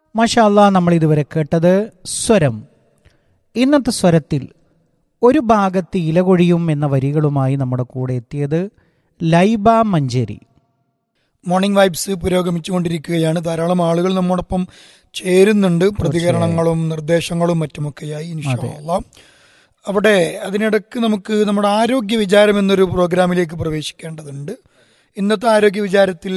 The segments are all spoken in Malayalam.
മഷാല്ല നമ്മൾ ഇതുവരെ കേട്ടത് സ്വരം ഇന്നത്തെ സ്വരത്തിൽ ഒരു ഭാഗത്ത് ഇലകൊഴിയും എന്ന വരികളുമായി നമ്മുടെ കൂടെ എത്തിയത് ലൈബ മഞ്ചേരി മോർണിംഗ് വൈബ്സ് പുരോഗമിച്ചുകൊണ്ടിരിക്കുകയാണ് ധാരാളം ആളുകൾ നമ്മോടൊപ്പം ചേരുന്നുണ്ട് പ്രതികരണങ്ങളും നിർദ്ദേശങ്ങളും മറ്റുമൊക്കെയായി ഇൻഷാല്ല അവിടെ അതിനിടക്ക് നമുക്ക് നമ്മുടെ ആരോഗ്യ വിചാരം എന്നൊരു പ്രോഗ്രാമിലേക്ക് പ്രവേശിക്കേണ്ടതുണ്ട് ഇന്നത്തെ ആരോഗ്യ വിചാരത്തിൽ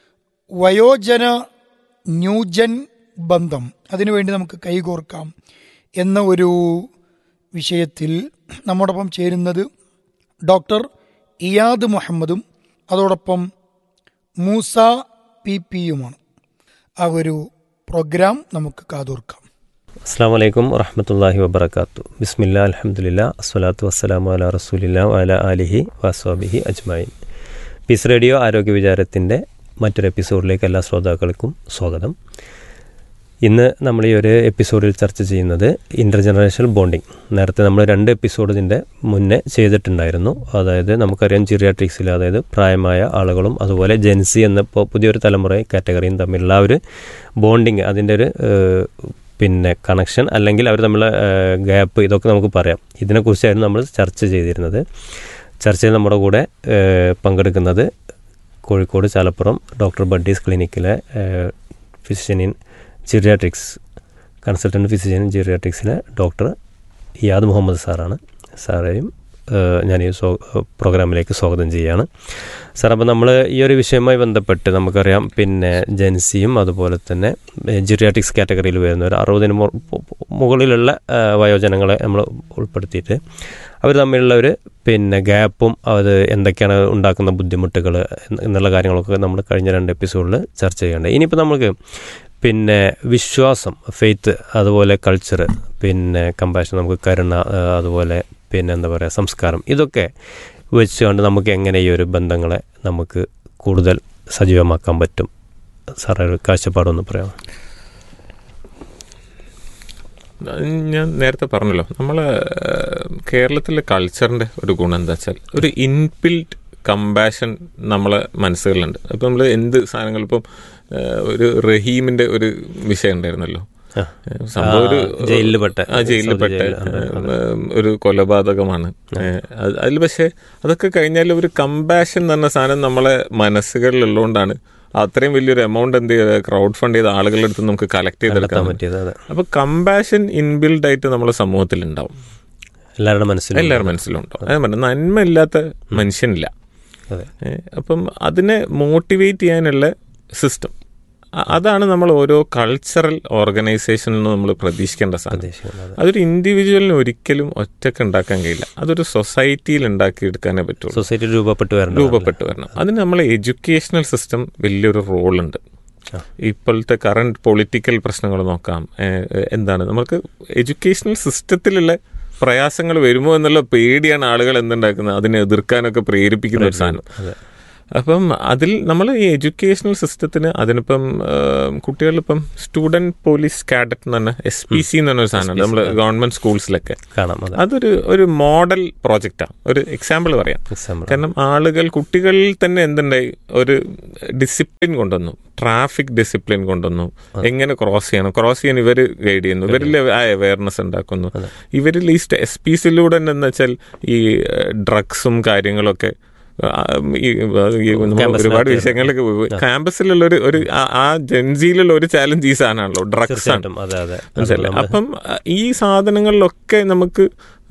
വയോജന ന്യൂജൻ ബന്ധം അതിനുവേണ്ടി നമുക്ക് കൈകോർക്കാം എന്ന ഒരു വിഷയത്തിൽ നമ്മോടൊപ്പം ചേരുന്നത് ഡോക്ടർ ഇയാദ് മുഹമ്മദും അതോടൊപ്പം മൂസ പി പിയുമാണ് ആ ഒരു പ്രോഗ്രാം നമുക്ക് കാതോർക്കാം അസ്സാം വലൈക്കും വറഹമത്തല്ലാഹി വബർക്കാത്തു ബിസ്മില്ല അലഹമുല്ല അസ്വലാത്തു വസ്സലാമു അല റസൂലില്ല അല അലിഹി വസ്വാബിഹി അജ്മായിൻ പീസ് റേഡിയോ ആരോഗ്യ വിചാരത്തിൻ്റെ മറ്റൊരു എപ്പിസോഡിലേക്ക് എല്ലാ ശ്രോതാക്കൾക്കും സ്വാഗതം ഇന്ന് നമ്മൾ ഈ ഒരു എപ്പിസോഡിൽ ചർച്ച ചെയ്യുന്നത് ഇൻ്റർ ജനറേഷണൽ ബോണ്ടിങ് നേരത്തെ നമ്മൾ രണ്ട് എപ്പിസോഡ് ഇതിൻ്റെ മുന്നേ ചെയ്തിട്ടുണ്ടായിരുന്നു അതായത് നമുക്കറിയാം ജിറിയാട്രിക്സിൽ അതായത് പ്രായമായ ആളുകളും അതുപോലെ ജെൻസി എന്ന ഇപ്പോൾ പുതിയൊരു തലമുറ കാറ്റഗറിയും തമ്മിലുള്ള ആ ഒരു ബോണ്ടിങ് അതിൻ്റെ ഒരു ഏഹ്, പിന്നെ കണക്ഷൻ അല്ലെങ്കിൽ അവർ തമ്മിലുള്ള ഗ്യാപ്പ് ഇതൊക്കെ നമുക്ക് പറയാം ഇതിനെക്കുറിച്ചായിരുന്നു നമ്മൾ ചർച്ച ചെയ്തിരുന്നത് ചർച്ചയിൽ നമ്മുടെ കൂടെ ഏഹ്, പങ്കെടുക്കുന്നത് കോഴിക്കോട് ചാലപ്പുറം ഡോക്ടർ ബഡ്ഡീസ് ക്ലിനിക്കിലെ ഫിസിഷ്യൻ ജിറിയാട്രിക്സ് കൺസൾട്ടൻറ്റ് ഫിസിഷ്യൻ ജിറിയാട്രിക്സിലെ ഡോക്ടർ ഇയാദ് മുഹമ്മദ് സാറാണ് സാറേയും ഏഹ്, ഞാൻ ഈ സ്വ പ്രോഗ്രാമിലേക്ക് സ്വാഗതം ചെയ്യുകയാണ് സാർ അപ്പോൾ നമ്മൾ ഈ ഒരു വിഷയവുമായി ബന്ധപ്പെട്ട് നമുക്കറിയാം പിന്നെ ജെൻസിയും അതുപോലെ തന്നെ ജിറിയാട്രിക്സ് കാറ്റഗറിയിൽ വരുന്ന ഒരു അറുപതിന് മു- മുകളിലുള്ള ഏഹ്, വയോജനങ്ങളെ നമ്മൾ ഉൾപ്പെടുത്തിയിട്ട് അവർ തമ്മിലുള്ള ഒരു പിന്നെ ഗ്യാപ്പും അത് എന്തൊക്കെയാണ് ഉണ്ടാക്കുന്ന ബുദ്ധിമുട്ടുകൾ എന്നുള്ള കാര്യങ്ങളൊക്കെ നമ്മൾ കഴിഞ്ഞ രണ്ട് എപ്പിസോഡിൽ ചർച്ച ചെയ്യേണ്ടത് ഇനിയിപ്പോൾ നമുക്ക് പിന്നെ വിശ്വാസം ഫെയ്ത്ത് അതുപോലെ കൾച്ചർ പിന്നെ കമ്പാഷൻ നമുക്ക് കരുണ ആ, അതുപോലെ പിന്നെ എന്താ പറയുക സംസ്കാരം ഇതൊക്കെ വെച്ചുകൊണ്ട് നമുക്ക് എങ്ങനെ ഈ ഒരു ബന്ധങ്ങളെ നമുക്ക് കൂടുതൽ സജീവമാക്കാൻ പറ്റും സാറേ ഒരു കാഴ്ചപ്പാടൊന്ന് പറയാം ഞാൻ നേരത്തെ പറഞ്ഞല്ലോ നമ്മൾ കേരളത്തിലെ കൾച്ചറിന്റെ ഒരു ഗുണം എന്താ വെച്ചാൽ ഒരു ഇൻബിൽറ്റ് കമ്പാഷൻ നമ്മളെ മനസ്സുകളിലുണ്ട് അപ്പം നമ്മൾ എന്ത് സാധനങ്ങൾ ഇപ്പം ഏഹ്, ഒരു റഹീമിന്റെ ഒരു വിഷയം ഉണ്ടായിരുന്നല്ലോ ആ. ഏഹ്, സംഭവം ഒരു ആ, ജയിലിൽപ്പെട്ട. ആ ജയിലിൽപ്പെട്ട സൗദി ജയിലിൽ. അതെ, അതെ. ഏഹ്, ഒരു കൊലപാതകമാണ് ഏഹ്, അത് അതിൽ പക്ഷേ അതൊക്കെ കഴിഞ്ഞാൽ ഒരു കമ്പാഷൻ എന്ന് പറഞ്ഞ സാധനം നമ്മളെ മനസ്സുകളിലുള്ളതുകൊണ്ടാണ് അത്രയും വലിയൊരു എമൗണ്ട് എന്ത് ചെയ്ത് ക്രൗഡ് ഫണ്ട് ചെയ്ത ആളുകളുടെ അടുത്ത് നമുക്ക് കളക്ട് കണ്ടെത്താൻ ചെയ്തെടുക്കാൻ പറ്റിയത് അതെ അപ്പൊ കമ്പാഷൻ ഇൻബിൽഡ് ആയിട്ട് നമ്മുടെ സമൂഹത്തിൽ ഉണ്ടാവും എല്ലാവരുടെ മനസ്സിലും എല്ലാവരുടെ മനസ്സിലും ഉണ്ടാവും അതെ പറഞ്ഞ നന്മ ഇല്ലാത്ത മനുഷ്യനില്ല അതെ ഏ, അപ്പം അതിനെ മോട്ടിവേറ്റ് ചെയ്യാനുള്ള സിസ്റ്റം അതാണ് നമ്മൾ ഓരോ കൾച്ചറൽ ഓർഗനൈസേഷനിൽ നിന്ന് നമ്മൾ പ്രതീക്ഷിക്കേണ്ട സാധനം പ്രതീക്ഷിക്കുന്നത് അതൊരു ഇൻഡിവിജ്വലിന് ഒരിക്കലും ഒറ്റക്ക് ഉണ്ടാക്കാൻ കഴിയില്ല അതൊരു സൊസൈറ്റിയിൽ ഉണ്ടാക്കിയെടുക്കാനേ പറ്റുള്ളൂ സൊസൈറ്റി രൂപപ്പെട്ട് വരണം രൂപപ്പെട്ട് വരണം അതിന് നമ്മളെ എഡ്യൂക്കേഷണൽ സിസ്റ്റം വലിയൊരു റോളുണ്ട് ആ. ഇപ്പോഴത്തെ കറണ്ട് പൊളിറ്റിക്കൽ പ്രശ്നങ്ങൾ നോക്കാം ഏഹ്, എന്താണ് നമുക്ക് എഡ്യൂക്കേഷണൽ സിസ്റ്റത്തിലുള്ള പ്രയാസങ്ങൾ വരുമോ എന്നുള്ള പേടിയാണ് ആളുകൾ എന്തുണ്ടാക്കുന്നത് അതിനെ എതിർക്കാനൊക്കെ പ്രേരിപ്പിക്കുന്ന ഒരു സാധനം അതെ അപ്പം അതിൽ നമ്മൾ ഈ എഡ്യൂക്കേഷണൽ സിസ്റ്റത്തിന് അതിനിപ്പം കുട്ടികളിപ്പം സ്റ്റുഡൻറ് പോലീസ് കാഡറ്റ് എന്ന് പറഞ്ഞ എസ് പി സി എന്ന് പറഞ്ഞൊരു സാധനമുണ്ട് നമ്മൾ ഗവൺമെന്റ് സ്കൂൾസിലൊക്കെ കാണാം അതെ അതൊരു ഒരു മോഡൽ പ്രോജക്റ്റാണ് ഒരു എക്സാമ്പിൾ പറയാം എക്സാമ്പിൾ കാരണം ആളുകൾ കുട്ടികളിൽ തന്നെ എന്തുണ്ടായി ഒരു ഡിസിപ്ലിൻ കൊണ്ടുവന്നു ട്രാഫിക് ഡിസിപ്ലിൻ കൊണ്ടുവന്നു എങ്ങനെ ക്രോസ് ചെയ്യണം ക്രോസ് ചെയ്യാൻ ഇവർ ഗൈഡ് ചെയ്യുന്നു ഇവരിൽ ആ അവയർനെസ് ഉണ്ടാക്കുന്നു ഇവരിൽ ഈ എസ് പി സിലൂടെ എന്ന് വെച്ചാൽ ഈ ഡ്രഗ്സും കാര്യങ്ങളൊക്കെ ആ, ഈ ഈ നമ്മൾ ഒരുപാട് വിഷയങ്ങളിലേക്ക് പോയി ക്യാമ്പസിലുള്ള ഒരു ഒരു ആ- ആ ജെൻസിയിലുള്ള ഒരു ചാലഞ്ച് ഈ സാധനമാണല്ലോ ഡ്രഗ്സ് ആണ് തീർച്ചയായിട്ടും അതെ അതെ അത് മനസ്സിലായില്ലേ നമ്മള് അപ്പം അഹ് ഈ സാധനങ്ങളിലൊക്കെ നമുക്ക്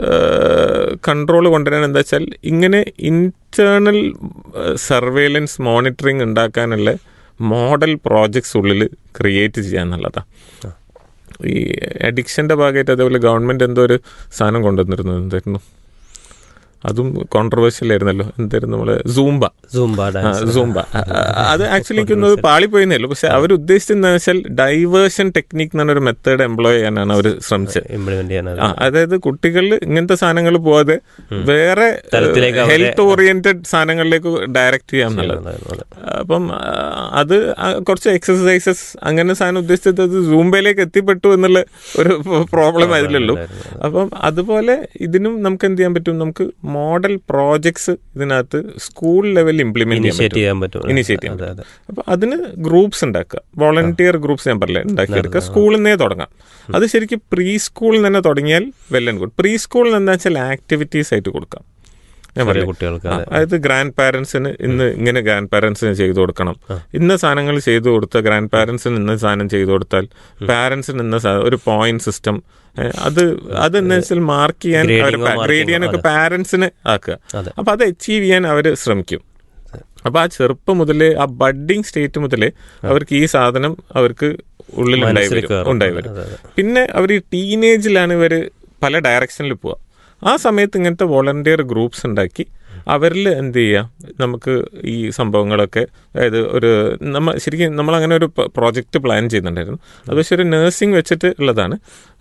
കൺട്രോൾ കൊണ്ടുവരാൻ എന്താ വെച്ചാൽ ഇങ്ങനെ ഇന്റേണൽ സർവേലൻസ് മോണിറ്ററിങ് ഉണ്ടാക്കാനുള്ള മോഡൽ പ്രോജക്ട്സ് ഉള്ളിൽ ക്രിയേറ്റ് ചെയ്യുക എന്നുള്ളതാണ് ഈ അഡിക്ഷന്റെ ഭാഗമായിട്ട് അതേപോലെ ഗവൺമെന്റ് എന്തോ ഒരു സാധനം കൊണ്ടുവന്നിരുന്നു എന്തായിരുന്നു അതും കോൺട്രവേഴ്ഷ്യൽ ആയിരുന്നല്ലോ എന്തായിരുന്നു നമ്മള് സൂംബ സൂംബ ആ, ഡാൻസ് സൂംബ ആ, ആ, അത് ആക്ച്വലി എനിക്കൊന്ന് പാളിപ്പോയെന്നേ ഉള്ളൂ പക്ഷെ അവർ ഉദ്ദേശിച്ചെന്ന് വെച്ചാൽ ഡൈവേർഷൻ ടെക്നിക് എന്ന് പറഞ്ഞൊരു മെത്തേഡ് എംപ്ലോയ് ചെയ്യാനാണ് അവർ ശ്രമിച്ചത് ഇംപ്ലിമെന്റ് ചെയ്യാൻ ആ, അതായത് കുട്ടികളിൽ ഇങ്ങനത്തെ സാധനങ്ങൾ പോവാതെ വേറെ തലത്തിലേക്ക് അവരെ- ഹെൽത്ത് ഓറിയന്റഡ് സാധനങ്ങളിലേക്ക് ഡയറക്റ്റ് ചെയ്യാം എന്നുള്ളത് അതെ. അപ്പം ആ, അത് ആ കുറച്ച് എക്സസൈസസ് അങ്ങനെ സാധനം ഉദ്ദേശിച്ചത് അത് സൂംബയിലേക്ക് എത്തിപ്പെട്ടു എന്നുള്ള ഒരു പ്രോബ്ലം അതിലുള്ളൂ അപ്പം അതുപോലെ ഇതിനും നമുക്ക് എന്ത് ചെയ്യാൻ പറ്റും നമുക്ക് മോഡൽ പ്രോജക്ട്സ് ഇതിനകത്ത് സ്കൂൾ ലെവലിൽ ഇംപ്ലിമെന്റ് ഇനിഷ്യേറ്റ് ചെയ്യാൻ പറ്റും ഇനിഷ്യേറ്റ് ചെയ്യാൻ അതെ അതെ അപ്പൊ അതിന് ഗ്രൂപ്പ്സ് ഉണ്ടാക്കുക വോളണ്ടിയർ ഗ്രൂപ്പ്സ് ഞാൻ പറഞ്ഞില്ലേ ഉണ്ടാക്കിയെടുക്കുക സ്കൂളിൽ നിന്നേ തുടങ്ങാം അത് ശരിക്കും പ്രീ സ്കൂളിൽ തന്നെ തുടങ്ങിയാൽ വെൽ ആൻഡ് ഗുഡ് പ്രീ സ്കൂളിൽ എന്താ വെച്ചാൽ ആക്ടിവിറ്റീസ് ആയിട്ട് കൊടുക്കാം ഞാൻ ചെറിയ പറഞ്ഞില്ലേ? കുട്ടികൾക്ക് ആ, അതെ അതായത് ഗ്രാൻഡ് പാരന്റ്സിന് ഇന്ന് ഇങ്ങനെ ഗ്രാൻഡ് പാരന്റ്സിന് ചെയ്തു കൊടുക്കണം ഇന്ന സാധനങ്ങൾ ചെയ്തു കൊടുത്ത ഗ്രാൻഡ് പാരന്റ്സിന് ഇന്ന സാധനം ചെയ്തു കൊടുത്താൽ പാരന്റ്സിന് ഇന്ന സാ- ഒരു പോയിന്റ് സിസ്റ്റം അത് അത് എന്താ വെച്ചാൽ മാർക്ക് ചെയ്യാൻ Grading അവർ ഓ marking ഗ്രേഡ് ഓ, ചെയ്യാനൊക്കെ പാരന്റ്സിനെ ആക്കുക അതെ. അപ്പൊ അത് അച്ചീവ് ചെയ്യാൻ അവർ ശ്രമിക്കും അപ്പൊ ആ ചെറുപ്പം മുതലേ ആ ബഡ്ഡിങ് സ്റ്റേറ്റ് മുതലേ അവർക്ക് ഈ സാധനം അവർക്ക് ഉള്ളിൽ ഉണ്ടായി മനസ്സിൽ വരും കയറും. ഉണ്ടായി വരും അതെ, അതെ. പിന്നെ അവർ ഈ ടീനേജിലാണ് ഇവർ പല ഡയറക്ഷനിൽ പോവുക ആ സമയത്ത് ഇങ്ങനത്തെ വോളണ്ടിയർ ഗ്രൂപ്പ്സ് ഉണ്ടാക്കി അവരിൽ എന്ത് ചെയ്യാം നമുക്ക് ഈ സംഭവങ്ങളൊക്കെ അതായത് ഒരു നമ്മ ശരിക്കും നമ്മൾ അങ്ങനെ ഒരു പ്രോജക്റ്റ് പ്ലാൻ ചെയ്യുന്നുണ്ടായിരുന്നു അത് പക്ഷേ ഒരു നഴ്സിംഗ് വെച്ചിട്ട് ഉള്ളതാണ്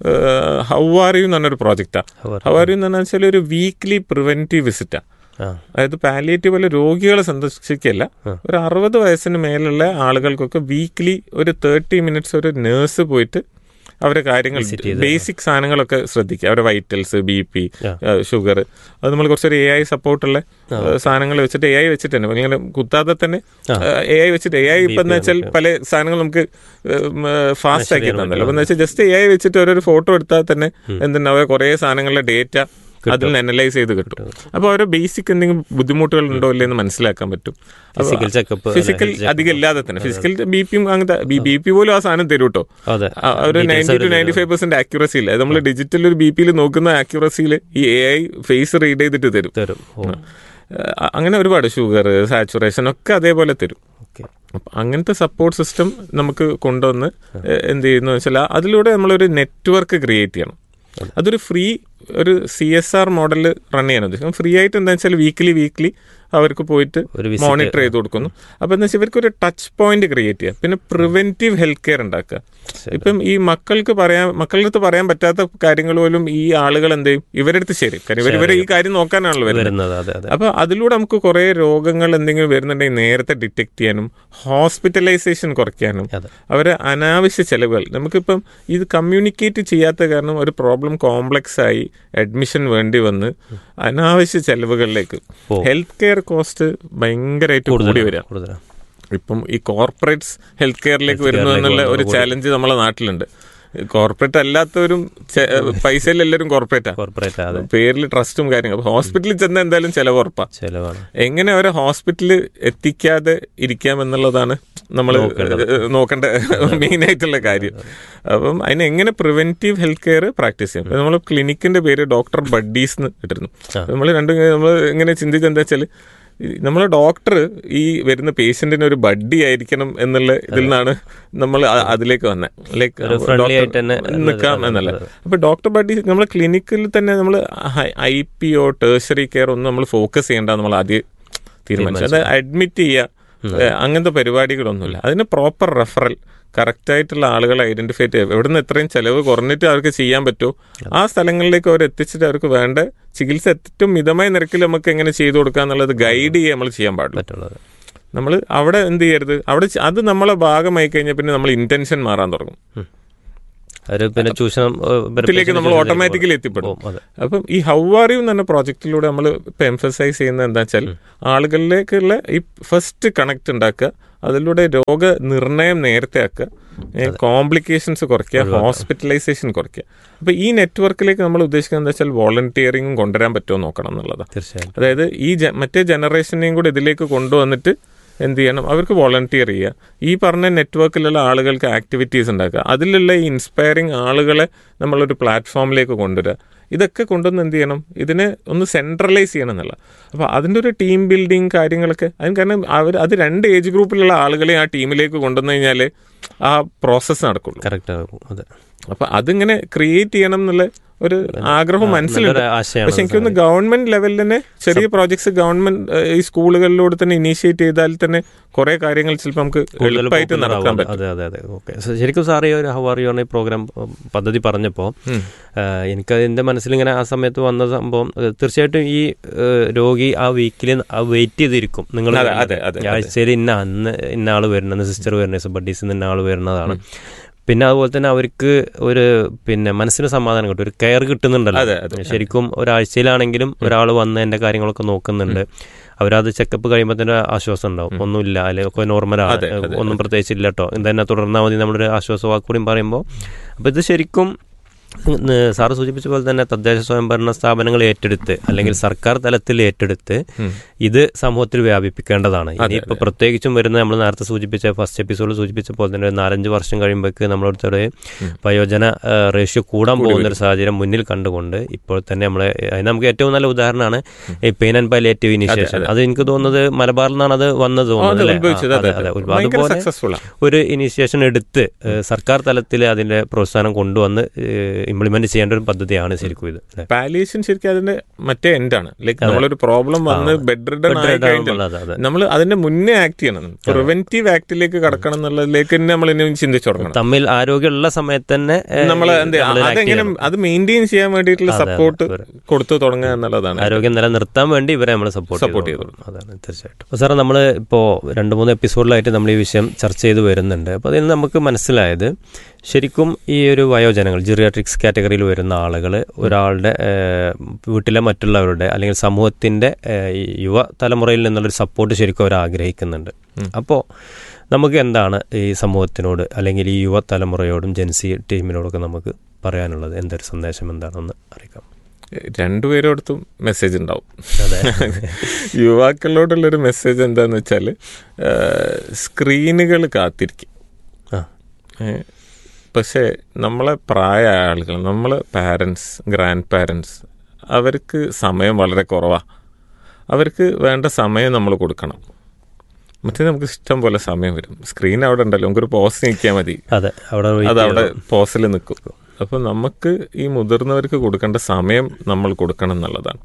ഹൗ ആർ യു എന്ന് പറഞ്ഞൊരു പ്രോജക്റ്റാണ് How are how are you എന്ന് പറഞ്ഞാൽ വെച്ചാൽ ഒരു വീക്ക്ലി പ്രിവെന്റീവ് വിസിറ്റാണ് ആ അതായത് പാലിയേറ്റീവ് പോലെ രോഗികളെ സന്ദർശിക്കല്ല ഒരു അറുപത് വയസ്സിന് മേലുള്ള ആളുകൾക്കൊക്കെ വീക്ക്ലി ഒരു തേർട്ടി മിനിറ്റ്സ് ഒരു നേഴ്സ് പോയിട്ട് അവരെ കാര്യങ്ങൾ ബേസിക് സാധനങ്ങളൊക്കെ ശ്രദ്ധിക്കുക അവരുടെ വൈറ്റൽസ് ബി പി ഷുഗർ അത് നമ്മൾ കുറച്ചൊരു എ ഐ സപ്പോർട്ടുള്ള സാധനങ്ങൾ വെച്ചിട്ട് എ ഐ വെച്ചിട്ട് തന്നെ ഇങ്ങനെ കുത്താതെ തന്നെ എ ഐ വെച്ചിട്ട് എ ഐ ഇപ്പം എന്ന് വെച്ചാൽ പല സാധനങ്ങൾ നമുക്ക് ഫാസ്റ്റ് ആക്കി തന്നല്ലോ അപ്പൊ എന്ന് വെച്ചാൽ ജസ്റ്റ് എ ഐ വെച്ചിട്ട് ഓരോരു ഫോട്ടോ എടുത്താൽ തന്നെ എന്തുണ്ടാവും അവരെ കുറേ സാധനങ്ങളുടെ ഡേറ്റ അതിൽ നിന്ന് അനലൈസ് ചെയ്ത് കിട്ടും അപ്പോൾ ഓരോ ബേസിക് എന്തെങ്കിലും ബുദ്ധിമുട്ടുകൾ ഉണ്ടോ ഇല്ലേ എന്ന് മനസ്സിലാക്കാൻ പറ്റും Physical checkup, physical health checkup. അധികം ഇല്ലാതെ തന്നെ ഫിസിക്കൽ ബി പിയും അങ്ങനത്തെ ബി പി പോലും ആ സാധനം തരും കേട്ടോ അതെ ആ, ഒരു Details നയൻറ്റി ടു അവര് നയൻറ്റി ഫൈവ് പെർസെന്റ് ആക്യുറസി ഇല്ല നമ്മൾ ഡിജിറ്റൽ ഒരു ബി പിയിൽ നോക്കുന്ന ആക്യുറസിയിൽ ഈ എ ഐ ഫേസ് റീഡ് ചെയ്തിട്ട് തരും തരും ഓ ആ, അങ്ങനെ ഒരുപാട് ഷുഗർ സാച്ചുറേഷൻ ഒക്കെ അതേപോലെ തരും ഓക്കെ അപ്പൊ അങ്ങനത്തെ സപ്പോർട്ട് സിസ്റ്റം നമുക്ക് കൊണ്ടുവന്ന് എ- എന്ത് ചെയ്യുന്നു വെച്ചാൽ അതിലൂടെ നമ്മളൊരു നെറ്റ്വർക്ക് ക്രിയേറ്റ് ചെയ്യണം അതൊരു ഫ്രീ ഒരു C S R model run ചെയ്യാൻ ഉദ്ദേശിക്കും ഫ്രീ ആയിട്ട് എന്താ വെച്ചാൽ വീക്ക്ലി വീക്ക്ലി അവർക്ക് പോയിട്ട് ഒരു visit. മോണിറ്റർ ചെയ്ത് കൊടുക്കുന്നു അപ്പൊ എന്താ വെച്ചാൽ ഇവർക്ക് ഒരു ടച്ച് പോയിന്റ് ക്രിയേറ്റ് ചെയ്യുക പിന്നെ പ്രിവെന്റീവ് ഹെൽത്ത് കെയർ ഉണ്ടാക്കുക ഇപ്പം ഈ മക്കൾക്ക് പറയാൻ മക്കളുടെ അടുത്ത് പറയാൻ പറ്റാത്ത കാര്യങ്ങൾ പോലും ഈ ആളുകൾ എന്ത് ചെയ്യും ഇവരുടെ അടുത്ത് ശരി കാരണം ഇവർ ഇവരെ ഈ കാര്യം നോക്കാനാണല്ലോ വരുന്നത് വരുന്നത് അതെ അതെ അപ്പൊ അതിലൂടെ നമുക്ക് കുറെ രോഗങ്ങൾ എന്തെങ്കിലും വരുന്നുണ്ടെങ്കിൽ നേരത്തെ ഡിറ്റക്ട് ചെയ്യാനും ഹോസ്പിറ്റലൈസേഷൻ കുറയ്ക്കാനും അതെ. അവരെ അനാവശ്യ ചെലവുകൾ നമുക്കിപ്പം ഇത് കമ്മ്യൂണിക്കേറ്റ് ചെയ്യാത്ത കാരണം ഒരു പ്രോബ്ലം കോംപ്ലക്സ് ആയി അഡ്മിഷൻ വേണ്ടി വന്ന് അനാവശ്യ ചെലവുകളിലേക്ക് പോകും. ഹെൽത്ത് കെയർ കോസ്റ്റ് ഭയങ്കരമായിട്ട് കൂടി വരിക കൂടുതലാണ് ഇപ്പം ഈ കോർപ്പറേറ്റ്സ് ഹെൽത്ത് കെയറിലേക്ക് Health വരുന്നു care എന്നുള്ള ലേക്ക് ഒരു വന്നു ചാലഞ്ച് നമ്മളെ നാട്ടിലുണ്ട് കോർപ്പറേറ്റ് അല്ലാത്തവരും ചെ- പൈസയിൽ എല്ലാവരും കോർപ്പറേറ്റാ കോർപ്പറേറ്റ് അതെ പേരിൽ ട്രസ്റ്റും കാര്യങ്ങളും അപ്പൊ ഹോസ്പിറ്റലിൽ ചെന്ന എന്തായാലും ചെലവ് ഉറപ്പാ ചെലവാണ് എങ്ങനെ അവരെ ഹോസ്പിറ്റലിൽ എത്തിക്കാതെ ഇരിക്കാം എന്നുള്ളതാണ് നമ്മൾ നോക്കേണ്ട മെയിൻ ആയിട്ടുള്ള കാര്യം അപ്പം അതിന് എങ്ങനെ പ്രിവെന്റീവ് ഹെൽത്ത് കെയർ പ്രാക്ടീസ് ചെയ്യാം നമ്മൾ ക്ലിനിക്കിന്റെ പേര് ഡോക്ടർ ബഡ്ഡീസ് എന്ന് ഇട്ടിരുന്നു നമ്മൾ രണ്ടും നമ്മൾ എങ്ങനെ ചിന്തിച്ചെന്താ വെച്ചാൽ നമ്മൾ ഡോക്ടർ ഈ വരുന്ന പേഷ്യന്റിന് ഒരു ബഡ്ഡി ആയിരിക്കണം എന്നുള്ള ഇതിൽ നിന്നാണ് നമ്മൾ അതിലേക്ക് വന്നത് ലൈക്ക് ഒരു friendly ആയിട്ട് തന്നെ നിൽക്കാം എന്നല്ല അപ്പൊ ഡോക്ടർ ബഡ്ഡി നമ്മൾ ക്ലിനിക്കിൽ തന്നെ നമ്മൾ I P O tertiary care ഒന്നും നമ്മൾ ഫോക്കസ് ചെയ്യേണ്ട നമ്മൾ ആദ്യം തീരുമാനിച്ചു അത് അഡ്മിറ്റ് ചെയ്യുക ഏഹ് അങ്ങനത്തെ പരിപാടികളൊന്നുമില്ല അതിന് പ്രോപ്പർ റെഫറൽ കറക്റ്റ് ആയിട്ടുള്ള ആളുകളെ ഐഡന്റിഫൈ ചെയ്യുക എവിടുന്ന് എത്രയും ചെലവ് കുറഞ്ഞിട്ട് അവർക്ക് ചെയ്യാൻ പറ്റുമോ ആ സ്ഥലങ്ങളിലേക്ക് അവർ എത്തിച്ചിട്ട് അവർക്ക് വേണ്ട ചികിത്സ ഏറ്റവും മിതമായ നിരക്കിൽ നമുക്ക് എങ്ങനെ ചെയ്തു കൊടുക്കുക എന്നുള്ളത് ഗൈഡ് ചെയ്യുക നമ്മൾ ചെയ്യാൻ പാടില്ല പറ്റുള്ളത് നമ്മൾ അവിടെ എന്ത് ചെയ്യരുത് അവിടെ ചെ- അത് നമ്മളെ ഭാഗമായി കഴിഞ്ഞാൽ പിന്നെ നമ്മൾ ഇന്റൻഷൻ മാറാൻ തുടങ്ങും ഒരു പിന്നെ ചൂഷണം ത്തിലേക്ക് നമ്മൾ ഓട്ടോമാറ്റിക്കലി എത്തിപ്പെടും അതെ അപ്പം ഈ ഹൗ ആർ യു എന്ന പ്രോജക്റ്റിലൂടെ നമ്മൾ ഇപ്പൊ എംഫസൈസ് ചെയ്യുന്നത് എന്താ വെച്ചാൽ ആളുകളിലേക്കുള്ള ഈ ഫസ്റ്റ് കണക്ട് ഉണ്ടാക്കുക അതിലൂടെ രോഗ നിർണയം നേരത്തെ ആക്കുക കോംപ്ലിക്കേഷൻസ് കുറയ്ക്കുക ഹോസ്പിറ്റലൈസേഷൻ കുറയ്ക്കുക അപ്പൊ ഈ നെറ്റ്വർക്കിലേക്ക് നമ്മൾ ഉദ്ദേശിക്കുന്നത് എന്താ വെച്ചാൽ വോളണ്ടിയറിംഗും കൊണ്ടുവരാൻ പറ്റുമോ നോക്കണം എന്നുള്ളതാണ് തീർച്ചയായും അതായത് ഈ ജ- മറ്റേ ജനറേഷനെയും കൂടെ ഇതിലേക്ക് കൊണ്ടുവന്നിട്ട് എന്ത് ചെയ്യണം അവർക്ക് വോളണ്ടിയർ ചെയ്യുക ഈ പറഞ്ഞ നെറ്റ്വർക്കിലുള്ള ആളുകൾക്ക് ആക്ടിവിറ്റീസ് ഉണ്ടാക്കുക അതിലുള്ള ഈ ഇൻസ്പയറിങ് ആളുകളെ നമ്മളൊരു പ്ലാറ്റ്ഫോമിലേക്ക് കൊണ്ടുവരിക ഇതൊക്കെ കൊണ്ടുവന്ന് എന്ത് ചെയ്യണം ഇതിനെ ഒന്ന് സെൻട്രലൈസ് ചെയ്യണം എന്നുള്ള അപ്പോൾ അതിൻ്റെ ഒരു ടീം ബിൽഡിങ് കാര്യങ്ങളൊക്കെ അതിന് കാരണം അവർ അത് രണ്ട് ഏജ് ഗ്രൂപ്പിലുള്ള ആളുകളെ ആ ടീമിലേക്ക് കൊണ്ടുവന്നു കഴിഞ്ഞാൽ ആ പ്രോസസ്സ് നടക്കുള്ളൂ കറക്റ്റ് ആകും അതെ അപ്പൊ അതിങ്ങനെ ക്രിയേറ്റ് ചെയ്യണം എന്നുള്ള ഒരു ആഗ്രഹം മനസ്സിലുണ്ട് നല്ലൊരു ആശയമാണ് പക്ഷെ എനിക്കൊന്ന് ഗവൺമെന്റ് ലെവലിൽ തന്നെ ചെറിയ പ്രോജക്ട്സ് ഗവൺമെന്റ് ഈ സ്കൂളുകളിലൂടെ തന്നെ ഇനീഷ്യേറ്റ് ചെയ്താൽ തന്നെ കുറെ കാര്യങ്ങൾ ചിലപ്പോൾ നമുക്ക് കൂടുതൽ എളുപ്പമായിട്ട് popular നടക്കാൻ ആവും. പറ്റും അതെ അതെ അതെ ഓക്കെ ശരിക്കും സാർ ഈ ഒരു ഹവാർ യു ഈ പ്രോഗ്രാം പദ്ധതി പറഞ്ഞപ്പോൾ എനിക്ക് എൻ്റെ മനസ്സിലിങ്ങനെ ആ സമയത്ത് വന്ന സംഭവം ഏഹ്, തീർച്ചയായിട്ടും ഈ ഏഹ്, രോഗി ആ വീക്കിൽ വെയിറ്റ് ചെയ്തിരിക്കും നിങ്ങൾ അതെ, അതെ, അതെ, ആഴ്ചയിൽ ഇന്ന അന്ന് ഇന്ന ആൾ വരുന്നത് സിസ്റ്റർ വരുന്നത് ബഡീസ് ഇന്ന ആൾ വരുന്നതാണ് പിന്നെ അതുപോലെ തന്നെ അവർക്ക് ഒരു പിന്നെ മനസ്സിന് സമാധാനം കിട്ടും ഒരു കെയർ കിട്ടുന്നുണ്ടല്ലോ അതെ, അതെ. ശരിക്കും ഒരാഴ്ചയിലാണെങ്കിലും ഒരാൾ വന്ന് എൻ്റെ കാര്യങ്ങളൊക്കെ നോക്കുന്നുണ്ട് അവരത് ചെക്കപ്പ് കഴിയുമ്പോൾ തന്നെ ആശ്വാസം ഉണ്ടാവും ഒന്നുമില്ല അല്ലെങ്കിൽ ഒക്കെ നോർമലാണ് അതെ, അതെ, ഒന്നും പ്രത്യേകിച്ച് ഇല്ല കേട്ടോ ഇതന്നെ തുടർന്നാൽ മതി നമ്മളൊരു ആശ്വാസ വാക്കുകൂടിയും പറയുമ്പോൾ അപ്പോൾ ഇത് ശരിക്കും ഉം, സാറ് സൂചിപ്പിച്ച പോലെ തന്നെ തദ്ദേശ സ്വയംഭരണ സ്ഥാപനങ്ങൾ ഏറ്റെടുത്ത് അല്ലെങ്കിൽ സർക്കാർ തലത്തിൽ ഏറ്റെടുത്ത് ഇത് സമൂഹത്തിൽ വ്യാപിപ്പിക്കേണ്ടതാണ് ഇനിയിപ്പോൾ പ്രത്യേകിച്ചും വരുന്ന നമ്മൾ നേരത്തെ സൂചിപ്പിച്ച ഫസ്റ്റ് എപ്പിസോഡിൽ സൂചിപ്പിച്ച പോലെ തന്നെ ഒരു നാലഞ്ച് വർഷം കഴിയുമ്പോഴേക്ക് നമ്മളൊരു വയോജന റേഷ്യോ കൂടാൻ പോകുന്ന ഒരു സാഹചര്യം മുന്നിൽ കണ്ടുകൊണ്ട് ഇപ്പോൾ തന്നെ നമ്മളെ അതിന് നമുക്ക് ഏറ്റവും നല്ല ഉദാഹരണമാണ് ഈ പെയിൻ ആൻഡ് പാലിയേറ്റീവ് ഇനിഷ്യേഷൻ അത് എനിക്ക് തോന്നുന്നത് മലബാറിൽ നിന്നാണ് അത് വന്നത് തോന്നുന്നത് അത് അല്ലേ? ഉത്ഭവിച്ചത്, ആ, അതെ, അതെ, അതെ. അതെ. ഭയങ്കര അതുപോലെ successful ആ. ഒരു ഇനിഷ്യേഷൻ എടുത്ത് ഏഹ്, സർക്കാർ തലത്തിൽ അതിന്റെ പ്രോത്സാഹനം കൊണ്ടുവന്ന് ഇംപ്ലിമെന്റ് ചെയ്യേണ്ട ഒരു പദ്ധതിയാണ് ശരിക്കും ഇത് അല്ലേ? പാലിയേഷൻ ശരിക്കും അതിന്റെ മറ്റേ എൻഡാണ് ലൈക്ക് നമ്മളൊരു പ്രോബ്ലം വന്ന് ബെഡ് റിഡൺ Bed ആയി ridden കഴിഞ്ഞാൽ ആവുമ്പോൾ അതെ, അതെ. നമ്മൾ അതിന്റെ മുന്നേ ആക്ട് ചെയ്യണം പ്രിവെന്റീവ് ആക്ടിലേക്ക് കടക്കണം എന്നുള്ളതിലേക്ക് തന്നെ നമ്മൾ ഇനി ചിന്തിച്ചു തുടങ്ങണം തമ്മിൽ ആരോഗ്യമുള്ള സമയത്ത് തന്നെ ഏഹ്, നമ്മൾ എന്ത് നമ്മള് act അതെങ്ങനെ ചെയ്യണം. അത് മെയിൻറ്റെയിൻ ചെയ്യാൻ വേണ്ടിയിട്ടുള്ള അതെ, അതെ, സപ്പോർട്ട് അതെ. കൊടുത്തു തുടങ്ങുക എന്നുള്ളതാണ് ആരോഗ്യം നിലനിർത്താൻ വേണ്ടി ഇവരെ നമ്മൾ സപ്പോർട്ട് Support ചെയ്തു അതാണ് തീർച്ചയായിട്ടും അപ്പോൾ സാറേ നമ്മൾ ഇപ്പോൾ രണ്ട് മൂന്ന് എപ്പിസോഡിലായിട്ട് നമ്മൾ ഈ വിഷയം ചർച്ച ചെയ്ത് വരുന്നുണ്ട് അപ്പോൾ അതിൽ നിന്ന് നമുക്ക് മനസ്സിലായത് ശരിക്കും ഈ ഒരു വയോജനങ്ങൾ ജിറിയാട്രിക്സ് കാറ്റഗറിയിൽ വരുന്ന ആളുകൾ ഒരാളുടെ ഏഹ്, വീട്ടിലെ മറ്റുള്ളവരുടെ അല്ലെങ്കിൽ സമൂഹത്തിൻ്റെ ഏഹ്, ഈ യുവ തലമുറയിൽ നിന്നുള്ളൊരു സപ്പോർട്ട് ശരിക്കും അവർ ആഗ്രഹിക്കുന്നുണ്ട് അപ്പോൾ നമുക്ക് എന്താണ് ഈ സമൂഹത്തിനോട് അല്ലെങ്കിൽ ഈ യുവ തലമുറയോടും ജെൻസി ടീമിനോടൊക്കെ നമുക്ക് പറയാനുള്ളത് എന്തൊരു സന്ദേശം എന്താണെന്ന് അറിയിക്കാം രണ്ടുപേരോടത്തും മെസ്സേജ് ഉണ്ടാവും അതെ. യുവാക്കളോടുള്ളൊരു മെസ്സേജ് എന്താന്ന് വെച്ചാൽ സ്ക്രീനുകൾ കാത്തിരിക്കും ആ ഏ, പക്ഷേ നമ്മളെ പ്രായ ആളുകൾ നമ്മൾ പാരൻസ് ഗ്രാൻഡ് പാരൻസ് അവർക്ക് സമയം വളരെ കുറവാണ് അവർക്ക് വേണ്ട സമയം നമ്മൾ കൊടുക്കണം മറ്റേ നമുക്ക് ഇഷ്ടം പോലെ സമയം വരും സ്ക്രീൻ അവിടെ ഉണ്ടല്ലോ നമുക്കൊരു പോസ് നീക്കിയാൽ മതി അതെ അവിടെ wait അത് അവിടെ ചെയ്യണം. പോസിൽ നിൽക്കും അപ്പോൾ നമുക്ക് ഈ മുതിർന്നവർക്ക് കൊടുക്കേണ്ട സമയം നമ്മൾ കൊടുക്കണം എന്നുള്ളതാണ്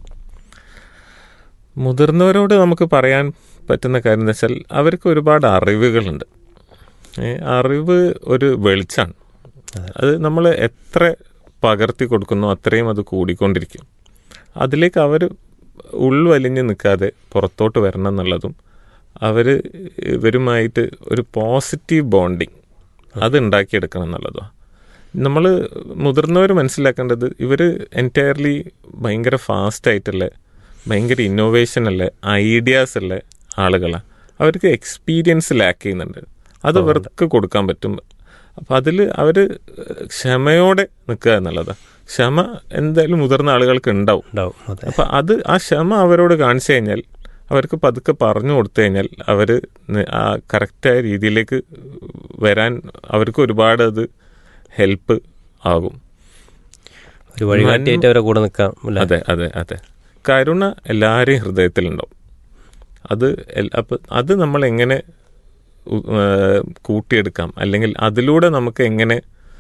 മുതിർന്നവരോട് നമുക്ക് പറയാൻ പറ്റുന്ന കാര്യം എന്ന് വെച്ചാൽ അവർക്ക് ഒരുപാട് അറിവുകളുണ്ട് ഏ, അറിവ് ഒരു വെളിച്ചാണ് അത് നമ്മൾ എത്ര പകർത്തി കൊടുക്കുന്നോ അത്രയും അത് കൂടിക്കൊണ്ടിരിക്കും അതിലേക്ക് അവർ ഉൾവലിഞ്ഞ് നിൽക്കാതെ പുറത്തോട്ട് വരണം എന്നുള്ളതും അവർ ഇവരുമായിട്ട് ഒരു പോസിറ്റീവ് ബോണ്ടിങ് അത് ഉണ്ടാക്കിയെടുക്കണം എന്നുള്ളതാണ് നമ്മൾ മുതിർന്നവർ മനസ്സിലാക്കേണ്ടത് ഇവർ എൻറ്റയർലി ഭയങ്കര ഫാസ്റ്റ് ആയിട്ടുള്ള ഭയങ്കര ഇന്നോവേഷൻ ഉള്ള ഐഡിയാസ് ഉള്ള ആളുകളാണ് അവർക്ക് എക്സ്പീരിയൻസ് ലാക്ക് ചെയ്യുന്നുണ്ട് അത് അവർക്ക് കൊടുക്കാൻ പറ്റും അപ്പം അതിൽ അവർ ക്ഷമയോടെ നിൽക്കുക എന്നുള്ളതാണ് ക്ഷമ എന്തായാലും മുതിർന്ന ആളുകൾക്ക് ഉണ്ടാവും ഉണ്ടാവും അതെ അപ്പം അത് ആ ക്ഷമ അവരോട് കാണിച്ചു കഴിഞ്ഞാൽ അവർക്ക് പതുക്കെ പറഞ്ഞു കൊടുത്തു കഴിഞ്ഞാൽ അവർ ആ കറക്റ്റായ രീതിയിലേക്ക് വരാൻ അവർക്ക് ഒരുപാട് അത് ഹെൽപ്പ് ആകും ഒരു വഴികാട്ടിയായിട്ട് അവരെ കൂടെ നിൽക്കാം അല്ലേ? അതെ അതെ അതെ കരുണ എല്ലാവരെയും ഹൃദയത്തിലുണ്ടാവും അത് എൽ- അപ്പൊ അത് നമ്മൾ എങ്ങനെ ഉ- ഏഹ് കൂട്ടിയെടുക്കാം അല്ലെങ്കിൽ അതിലൂടെ നമുക്ക് എങ്ങനെ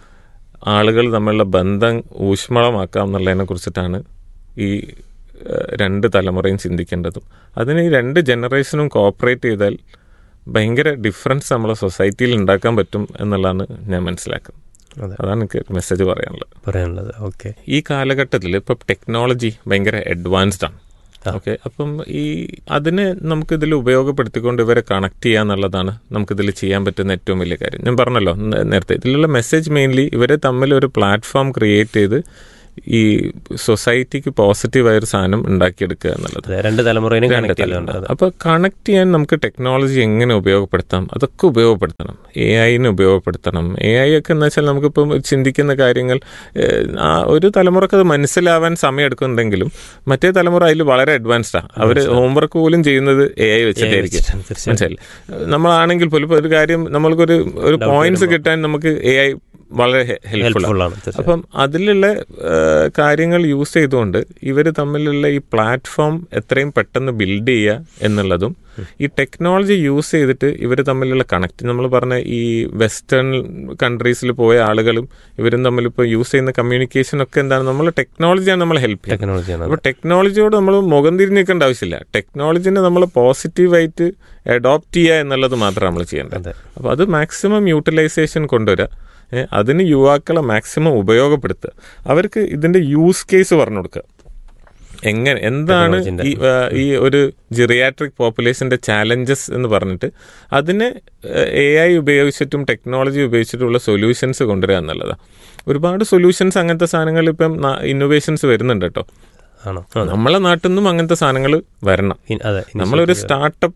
ആളുകൾ തമ്മിലുള്ള ബന്ധം ഊഷ്മളമാക്കാം എന്നുള്ളതിനെ കുറിച്ചിട്ടാണ് ഈ ഏഹ് രണ്ട് തലമുറയും ചിന്തിക്കേണ്ടതും അതിന് ഈ രണ്ട് ജനറേഷനും കോപ്പറേറ്റ് ചെയ്താൽ ഭയങ്കര ഡിഫറൻസ് നമ്മളെ സൊസൈറ്റിയിൽ ഉണ്ടാക്കാൻ പറ്റും എന്നുള്ളതാണ് ഞാൻ മനസ്സിലാക്കുന്നത് അതെ അതാണ് എനിക്ക് മെസ്സേജ് പറയാനുള്ളത് പറയാനുള്ളത് ഓക്കെ ഈ കാലഘട്ടത്തിൽ ഇപ്പം ടെക്നോളജി ഭയങ്കര അഡ്വാൻസ്ഡ് ആണ് ഓക്കെ അപ്പം ഈ അതിനെ നമുക്ക് ഇതിൽ ഉപയോഗപ്പെടുത്തിക്കൊണ്ട് ഇവരെ കണക്ട് ചെയ്യുക എന്നുള്ളതാണ് നമുക്കിതിൽ ചെയ്യാൻ പറ്റുന്ന ഏറ്റവും വലിയ കാര്യം ഞാൻ പറഞ്ഞല്ലോ നേ- നേരത്തെ ഇതിലുള്ള മെസ്സേജ് മെയിൻലി ഇവരെ തമ്മിൽ ഒരു പ്ലാറ്റ്ഫോം ക്രിയേറ്റ് ചെയ്ത് ഈ സൊസൈറ്റിക്ക് പോസിറ്റീവായ ഒരു സാധനം ഉണ്ടാക്കിയെടുക്കുക എന്നുള്ളത് അതെ രണ്ട് തലമുറയിലും രണ്ട് കണക്ട് ചെയ്യുന്നുണ്ട് തലമുറ. അപ്പൊ കണക്ട് ചെയ്യാൻ നമുക്ക് ടെക്നോളജി എങ്ങനെ ഉപയോഗപ്പെടുത്താം അതൊക്കെ ഉപയോഗപ്പെടുത്തണം എ ഐനെ ഉപയോഗപ്പെടുത്തണം എ ഐ ഒക്കെ എന്ന് വെച്ചാൽ നമുക്കിപ്പം ചിന്തിക്കുന്ന കാര്യങ്ങൾ ഏഹ്, ആ ഒരു തലമുറക്ക് അത് മനസ്സിലാവാൻ സമയം എടുക്കുന്നുണ്ടെങ്കിലും മറ്റേ തലമുറ അതിൽ വളരെ അഡ്വാൻസ്ഡാണ് അവർ ഹോംവർക്ക് പോലും ചെയ്യുന്നത് എ ഐ വെച്ചിട്ടായിരിക്കും തീർച്ചയായും. മനസ്സിലായില്ലേ നമ്മളാണെങ്കിൽ പോലും ഇപ്പൊ ഒരു കാര്യം നമ്മൾക്കൊരു ഒരു പോയിന്റ്സ് കിട്ടാൻ നമുക്ക് എ ഐ വളരെ ഹെൽപ്ഫുൾ ഹെൽപ്ഫുൾ ആണ് തീർച്ചയായും. അപ്പം അതിലുള്ള ആ, കാര്യങ്ങൾ യൂസ് ചെയ്തുകൊണ്ട് ഇവർ തമ്മിലുള്ള ഈ പ്ലാറ്റ്ഫോം എത്രയും പെട്ടെന്ന് ബിൽഡ് ചെയ്യുക എന്നുള്ളതും ഈ ടെക്നോളജി യൂസ് ചെയ്തിട്ട് ഇവർ തമ്മിലുള്ള കണക്ട് നമ്മൾ പറഞ്ഞ ഈ വെസ്റ്റേൺ കൺട്രീസിൽ പോയ ആളുകളും ഇവരും തമ്മിൽ ഇപ്പോൾ യൂസ് ചെയ്യുന്ന കമ്മ്യൂണിക്കേഷൻ ഒക്കെ എന്താണ് നമ്മൾ ടെക്നോളജിയാണ് നമ്മൾ ഹെൽപ്പ് ചെയ്യുന്നത് ടെക്നോളജിയാണ് അപ്പോൾ ടെക്നോളജിയോട് നമ്മൾ മുഖം തിരിഞ്ഞ് നിൽക്കേണ്ട ആവശ്യമില്ല ടെക്നോളജിനെ നമ്മൾ പോസിറ്റീവായിട്ട് അഡോപ്റ്റ് ചെയ്യുക എന്നുള്ളത് മാത്രമാണ് നമ്മൾ ചെയ്യേണ്ടത് അതെ അപ്പോൾ അത് മാക്സിമം യൂട്ടിലൈസേഷൻ കൊണ്ടുവരിക ഏ, അതിന് യുവാക്കളെ മാക്സിമം ഉപയോഗപ്പെടുത്തുക അവർക്ക് ഇതിൻ്റെ യൂസ് കേസ് പറഞ്ഞു കൊടുക്കുക എങ്ങനെ എന്താണ് Technology-ന്റെ. ഈ ആ, ഈ ഒരു ജിറിയാട്രിക് പോപ്പുലേഷന്റെ ചാലഞ്ചസ് എന്ന് പറഞ്ഞിട്ട് അതിന് എ ഐ ഉപയോഗിച്ചിട്ടും ടെക്നോളജി ഉപയോഗിച്ചിട്ടുള്ള സൊല്യൂഷൻസ് കൊണ്ടുവരിക എന്നുള്ളതാണ് ഒരുപാട് സൊല്യൂഷൻസ് അങ്ങനത്തെ സാധനങ്ങൾ ഇപ്പം ഇന്നോവേഷൻസ് വരുന്നുണ്ട് കേട്ടോ ആണോ അതെ. നമ്മളെ നാട്ടിൽ നിന്നും അങ്ങനത്തെ സാധനങ്ങൾ വരണം ഇൻ- അതെ നമ്മളൊരു സ്റ്റാർട്ടപ്പ്